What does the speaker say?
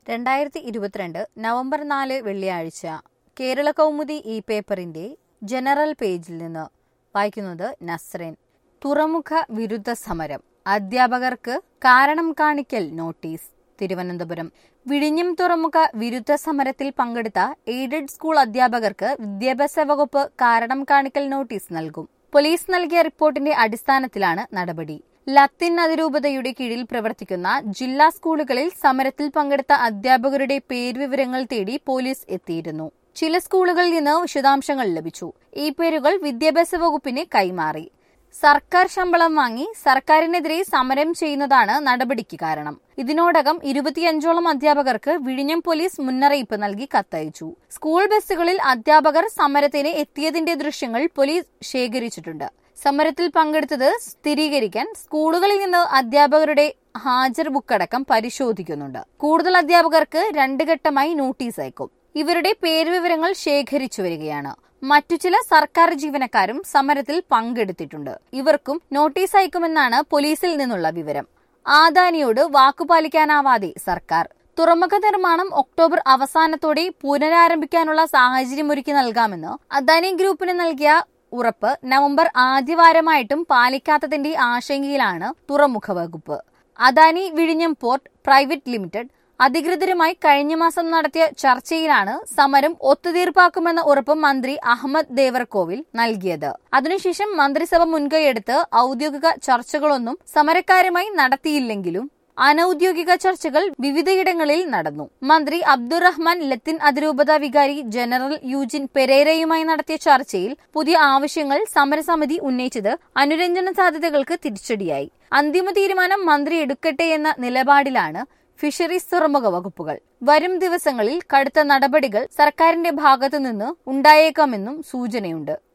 രണ്ടായിരത്തി ഇരുപത്തിരണ്ട് നവംബർ നാല് വെള്ളിയാഴ്ച കേരള കൗമുദി ഈ പേപ്പറിന്റെ ജനറൽ പേജിൽ നിന്ന് വായിക്കുന്നത് നസ്രൻ തുറമുഖ വിരുദ്ധ സമരം അധ്യാപകർക്ക് കാരണം കാണിക്കൽ നോട്ടീസ് തിരുവനന്തപുരം വിഴിഞ്ഞം തുറമുഖ വിരുദ്ധ സമരത്തിൽ പങ്കെടുത്ത എയ്ഡഡ് സ്കൂൾ അധ്യാപകർക്ക് വിദ്യാഭ്യാസ വകുപ്പ് കാരണം കാണിക്കൽ നോട്ടീസ് നൽകും പോലീസ് നൽകിയ റിപ്പോർട്ടിന്റെ അടിസ്ഥാനത്തിലാണ് നടപടി ലത്തിൻ അതിരൂപതയുടെ കീഴിൽ പ്രവർത്തിക്കുന്ന ജില്ലാ സ്കൂളുകളിൽ സമരത്തിൽ പങ്കെടുത്ത അധ്യാപകരുടെ പേരുവിവരങ്ങൾ തേടി പോലീസ് എത്തിയിരുന്നു ചില സ്കൂളുകളിൽ നിന്ന് വിശദാംശങ്ങൾ ലഭിച്ചു ഈ പേരുകൾ വിദ്യാഭ്യാസ വകുപ്പിന് കൈമാറി സർക്കാർ ശമ്പളം വാങ്ങി സർക്കാരിനെതിരെ സമരം ചെയ്യുന്നതാണ് നടപടിക്ക് കാരണം ഇതിനോടകം ഇരുപത്തിയഞ്ചോളം അധ്യാപകർക്ക് വിഴിഞ്ഞം പോലീസ് മുന്നറിയിപ്പ് നൽകി കത്തയച്ചു സ്കൂൾ ബസ്സുകളിൽ അധ്യാപകർ സമരത്തിന് എത്തിയതിന്റെ ദൃശ്യങ്ങൾ പോലീസ് ശേഖരിച്ചിട്ടുണ്ട് സമരത്തിൽ പങ്കെടുത്തത് സ്ഥിരീകരിക്കാൻ സ്കൂളുകളിൽ നിന്ന് അധ്യാപകരുടെ ഹാജർ ബുക്കടക്കം പരിശോധിക്കുന്നുണ്ട് കൂടുതൽ അധ്യാപകർക്ക് രണ്ട് ഘട്ടമായി നോട്ടീസ് അയക്കും ഇവരുടെ പേരുവിവരങ്ങൾ ശേഖരിച്ചു വരികയാണ് മറ്റു ചില സർക്കാർ ജീവനക്കാരും സമരത്തിൽ പങ്കെടുത്തിട്ടുണ്ട് ഇവർക്കും നോട്ടീസ് അയക്കുമെന്നാണ് പോലീസിൽ നിന്നുള്ള വിവരം ആദാനിയോട് വാക്കുപാലിക്കാനാവാതെ സർക്കാർ തുറമുഖ നിർമ്മാണം ഒക്ടോബർ അവസാനത്തോടെ പുനരാരംഭിക്കാനുള്ള സാഹചര്യമൊരുക്കി നൽകാമെന്ന് അദാനി ഗ്രൂപ്പിന് നൽകിയ ഉറപ്പ് നവംബർ ആദ്യവാരമായിട്ടും പാലിക്കാത്തതിന്റെ ആശങ്കയിലാണ് തുറമുഖ വകുപ്പ് അദാനി വിഴിഞ്ഞം പോർട്ട് പ്രൈവറ്റ് ലിമിറ്റഡ് അധികൃതരുമായി കഴിഞ്ഞ മാസം നടത്തിയ ചർച്ചയിലാണ് സമരം ഒത്തുതീർപ്പാക്കുമെന്ന ഉറപ്പ് മന്ത്രി അഹമ്മദ് ദേവർകോവിൽ നൽകിയത് അതിനുശേഷം മന്ത്രിസഭ മുൻകൈയെടുത്ത് ഔദ്യോഗിക ചർച്ചകളൊന്നും സമരക്കാരുമായി നടത്തിയില്ലെങ്കിലും അനൌദ്യോഗിക ചർച്ചകൾ വിവിധയിടങ്ങളിൽ നടന്നു മന്ത്രി അബ്ദുറഹ്മാൻ ലത്തിൻ അതിരൂപത വികാരി ജനറൽ യൂജിൻ പെരേരയുമായി നടത്തിയ ചർച്ചയിൽ പുതിയ ആവശ്യങ്ങൾ സമരസമിതി ഉന്നയിച്ചത് അനുരഞ്ജന സാധ്യതകൾക്ക് തിരിച്ചടിയായി അന്തിമ തീരുമാനം മന്ത്രി എടുക്കട്ടെ എന്ന നിലപാടിലാണ് ഫിഷറീസ് തുറമുഖ വകുപ്പുകൾ വരും ദിവസങ്ങളിൽ കടുത്ത നടപടികൾ സർക്കാരിന്റെ ഭാഗത്തുനിന്ന് ഉണ്ടായേക്കാമെന്നും സൂചനയുണ്ട്